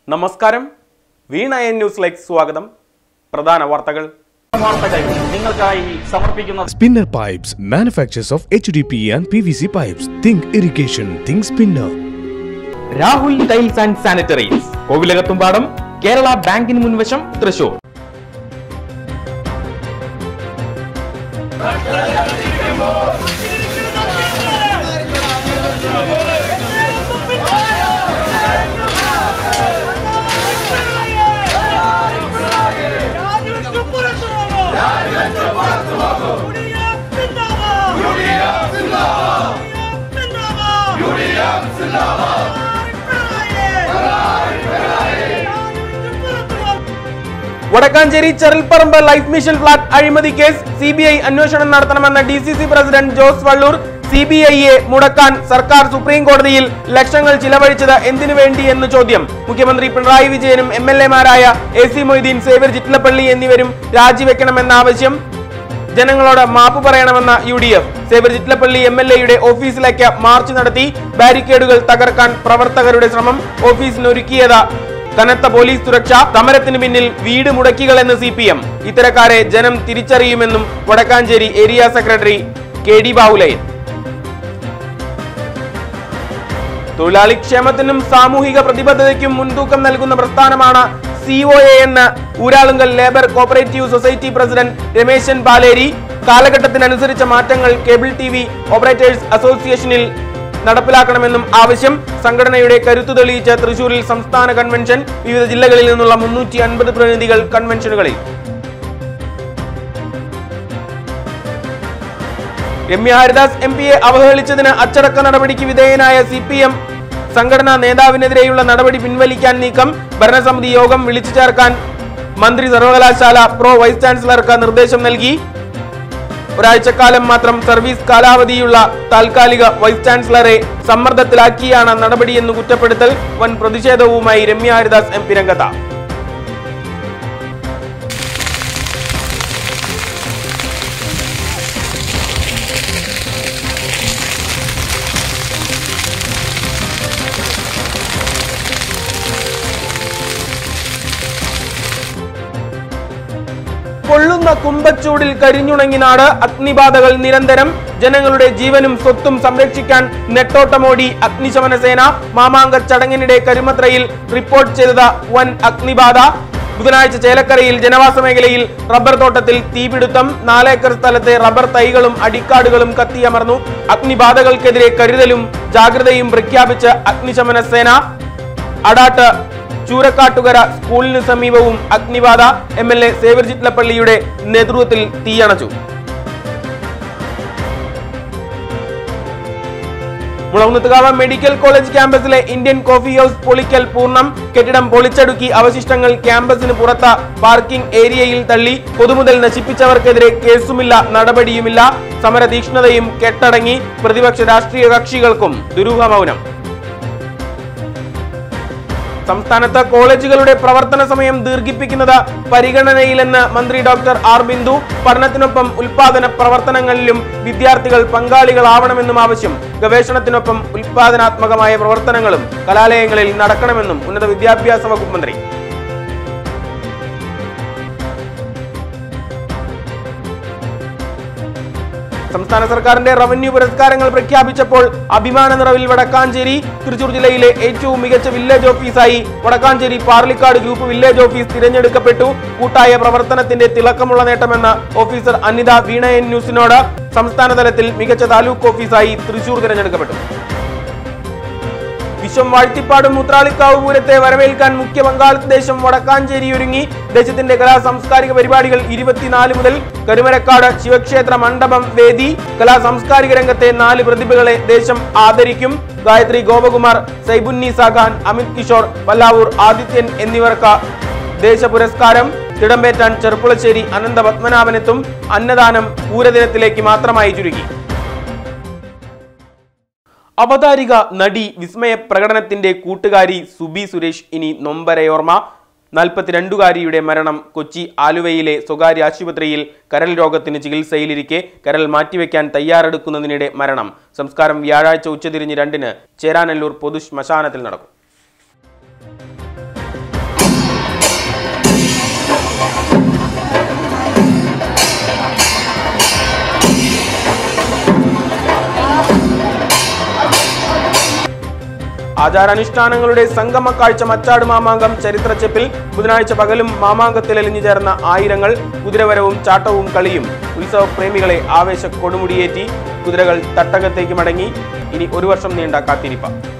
നമസ്കാരം വീണ എൻ ന്യൂസിലേക്ക് സ്വാഗതം പ്രധാന വാർത്തകൾ വാർത്തകൾ നിങ്ങൾക്കായി സമർപ്പിക്കുന്നത് Spinner Pipes manufactures of HDP and PVC pipes. Think irrigation, think spinner. Rahul tiles and sanitaries Kovilakathumpadam Kerala ബാങ്കിന് മുൻവശം Thrissur Wadakkanchery Cherilparamb life mission flat അഴിമതി കേസ് സി ബി ഐ അന്വേഷണം നടത്തണമെന്ന D C C president Jose Valloor C B ഐയെ മുടക്കാൻ സർക്കാർ സുപ്രീം കോടതിയിൽ ലക്ഷങ്ങൾ ചിലവഴിച്ചത് എന്തിനു വേണ്ടി എന്ന് ചോദ്യം മുഖ്യമന്ത്രി പിണറായി വിജയനും എം എൽ എമാരായ എ സി മൊയ്തീൻ സേവ്യർ ചിറ്റ്ലപ്പള്ളി എന്നിവരും രാജിവെക്കണമെന്ന ആവശ്യം ജനങ്ങളോട് മാപ്പ് പറയണമെന്ന U D F Xavier Chittilappilly M L എയുടെ ഓഫീസിലേക്ക് മാർച്ച് നടത്തി ബാരിക്കേഡുകൾ തകർക്കാൻ പ്രവർത്തകരുടെ ശ്രമം ഓഫീസിനൊരുക്കിയത് കനത്ത പോലീസ് സുരക്ഷ സമരത്തിന് പിന്നിൽ വീട് മുടക്കികളെന്ന് സി പി എം ഇത്തരക്കാരെ ജനം തിരിച്ചറിയുമെന്നും Wadakkanchery area secretary K D ബാവുലയൻ തൊഴിലാളി ക്ഷേമത്തിനും സാമൂഹിക പ്രതിബദ്ധതയ്ക്കും മുൻതൂക്കം നൽകുന്ന പ്രസ്ഥാനമാണ് സി ഒ എ എന്ന് Uralungal labour cooperative society president Rameshan Paleri കാലഘട്ടത്തിനനുസരിച്ച മാറ്റങ്ങൾ കേബിൾ ടി വി ഓപ്പറേറ്റേഴ്സ് അസോസിയേഷനിൽ നടപ്പിലാക്കണമെന്നും ആവശ്യം സംഘടനയുടെ കരുത്തു തെളിയിച്ച തൃശൂരിൽ സംസ്ഥാന കൺവെൻഷൻ വിവിധ ജില്ലകളിൽ നിന്നുള്ള മുന്നൂറ്റി അൻപത് പ്രതിനിധികൾ കൺവെൻഷനുകളിൽ രമ്യ ഹരിദാസ് എം പിയെ അവഹേളിച്ചതിന് അച്ചടക്ക നടപടിക്ക് വിധേയനായ സി പി എം സംഘടനാ നേതാവിനെതിരെയുള്ള നടപടി പിൻവലിക്കാൻ നീക്കം ഭരണസമിതി യോഗം വിളിച്ചു ചേർക്കാൻ മന്ത്രി സർവകലാശാല പ്രോ വൈസ് ചാൻസലർക്ക് നിർദ്ദേശം നൽകി ഒരാഴ്ചക്കാലം മാത്രം സർവീസ് കാലാവധിയുള്ള താൽക്കാലിക വൈസ് ചാൻസലറെ സമ്മർദ്ദത്തിലാക്കിയാണ് നടപടിയെന്ന് കുറ്റപ്പെടുത്തൽ വൻ പ്രതിഷേധവുമായി രമ്യ ഹരിദാസ് എം പി രംഗത്ത പൊള്ളുന്ന കുമ്പച്ചൂടിൽ കരിഞ്ഞുണങ്ങി നാട് അഗ്നിബാധകൾ നിരന്തരം ജനങ്ങളുടെ ജീവനും സ്വത്തും സംരക്ഷിക്കാൻ നെട്ടോട്ടമോടി അഗ്നിശമന സേന മാമാങ്ക ചടങ്ങിനിടെ കരുമത്രയിൽ റിപ്പോർട്ട് ചെയ്തത് വൻ അഗ്നിബാധ ബുധനാഴ്ച ചേലക്കരയിൽ ജനവാസ മേഖലയിൽ റബ്ബർ തോട്ടത്തിൽ തീപിടുത്തം നാലേക്കർ സ്ഥലത്തെ റബ്ബർ തൈകളും അടിക്കാടുകളും കത്തിയമർന്നു അഗ്നിബാധകൾക്കെതിരെ കരുതലും ജാഗ്രതയും പ്രഖ്യാപിച്ച് അഗ്നിശമന സേന അടാട്ട് ചൂരക്കാട്ടുകര സ്കൂളിന് സമീപവും അഗ്നിബാധ എം എൽ എ സേവർ ചിറ്റ്ലപ്പള്ളിയുടെ നേതൃത്വത്തിൽ തീയണച്ചു മുളകുന്നത്തുകാവ് മെഡിക്കൽ കോളേജ് ക്യാമ്പസിലെ ഇന്ത്യൻ കോഫി ഹൗസ് പൊളിക്കൽ പൂർണ്ണം കെട്ടിടം പൊളിച്ചടുക്കി അവശിഷ്ടങ്ങൾ ക്യാമ്പസിന് പുറത്ത പാർക്കിംഗ് ഏരിയയിൽ തള്ളി പൊതുമുതൽ നശിപ്പിച്ചവർക്കെതിരെ കേസുമില്ല നടപടിയുമില്ല സമരതീക്ഷ്ണതയും കെട്ടടങ്ങി പ്രതിപക്ഷ രാഷ്ട്രീയ കക്ഷികൾക്കും ദുരൂഹ മൗനം സംസ്ഥാനത്ത് കോളേജുകളുടെ പ്രവർത്തന സമയം ദീർഘിപ്പിക്കുന്നത് പരിഗണനയിലെന്ന് മന്ത്രി ഡോക്ടർ ആർ ബിന്ദു പഠനത്തിനൊപ്പം ഉൽപാദന പ്രവർത്തനങ്ങളിലും വിദ്യാർത്ഥികൾ പങ്കാളികളാവണമെന്നും ആവശ്യം ഗവേഷണത്തിനൊപ്പം ഉൽപാദനാത്മകമായ പ്രവർത്തനങ്ങളും കലാലയങ്ങളിൽ നടക്കണമെന്നും ഉന്നത വിദ്യാഭ്യാസ വകുപ്പ് മന്ത്രി സംസ്ഥാന സർക്കാരിന്റെ റവന്യൂ പുരസ്കാരങ്ങൾ പ്രഖ്യാപിച്ചപ്പോൾ അഭിമാന നിറവിൽ വടക്കാഞ്ചേരി തൃശൂർ ജില്ലയിലെ ഏറ്റവും മികച്ച വില്ലേജ് ഓഫീസായി Wadakkanchery Parlikad group village office തിരഞ്ഞെടുക്കപ്പെട്ടു കൂട്ടായ പ്രവർത്തനത്തിന്റെ തിളക്കമുള്ള നേട്ടമെന്ന് ഓഫീസർ അനിത വീണ എൻ ന്യൂസിനോട് സംസ്ഥാന തലത്തിൽ മികച്ച താലൂക്ക് ഓഫീസായി തൃശൂർ തിരഞ്ഞെടുക്കപ്പെട്ടു വിശ്വം വാഴ്ത്തിപ്പാടും മുത്രാളിക്കാവ് പൂരത്തെ വരവേൽക്കാൻ മുഖ്യ പങ്കാളിത്ത ദേശം വടക്കാഞ്ചേരി ഒരുങ്ങി ദേശത്തിന്റെ കലാ സാംസ്കാരിക പരിപാടികൾ ഇരുപത്തിനാല് മുതൽ കരുമരക്കാട് ശിവക്ഷേത്ര മണ്ഡപം വേദി കലാ സാംസ്കാരിക രംഗത്തെ നാല് പ്രതിഭകളെ ദേശം ആദരിക്കും ഗായത്രി ഗോപകുമാർ സൈബുന്നീസ ഖാൻ അമിത് കിഷോർ പല്ലാവൂർ ആദിത്യൻ എന്നിവർക്ക് ദേശ പുരസ്കാരം തിടമ്പേറ്റാൻ ചെറുപ്പുളശ്ശേരി അനന്ത പത്മനാഭനെത്തും അന്നദാനം പൂരദിനത്തിലേക്ക് മാത്രമായി ചുരുക്കി അവതാരിക നടി വിസ്മയ പ്രകടനത്തിന്റെ കൂട്ടുകാരി സുബി സുരേഷ് ഇനി നൊമ്പരയോർമ്മ നാൽപ്പത്തിരണ്ടുകാരിയുടെ മരണം കൊച്ചി ആലുവയിലെ സ്വകാര്യ ആശുപത്രിയിൽ കരൾ രോഗത്തിന് ചികിത്സയിലിരിക്കെ കരൾ മാറ്റിവെക്കാൻ തയ്യാറെടുക്കുന്നതിനിടെ മരണം സംസ്കാരം വ്യാഴാഴ്ച ഉച്ചതിരിഞ്ഞ് രണ്ടിന് ചേരാനല്ലൂർ പൊതു ശ്മശാനത്തിൽ നടക്കും ആചാരാനുഷ്ഠാനങ്ങളുടെ സംഗമ കാഴ്ച മച്ചാട് മാമാങ്കം ചരിത്രച്ചെപ്പിൽ ബുധനാഴ്ച പകലും മാമാങ്കത്തിൽ അലിഞ്ഞു ചേർന്ന ആയിരങ്ങൾ കുതിരവരവും ചാട്ടവും കളിയും ഉത്സവ പ്രേമികളെ ആവേശ കൊടുമുടിയേറ്റി കുതിരകൾ തട്ടകത്തേക്ക് മടങ്ങി ഇനി ഒരു വർഷം നീണ്ട കാത്തിരിപ്പ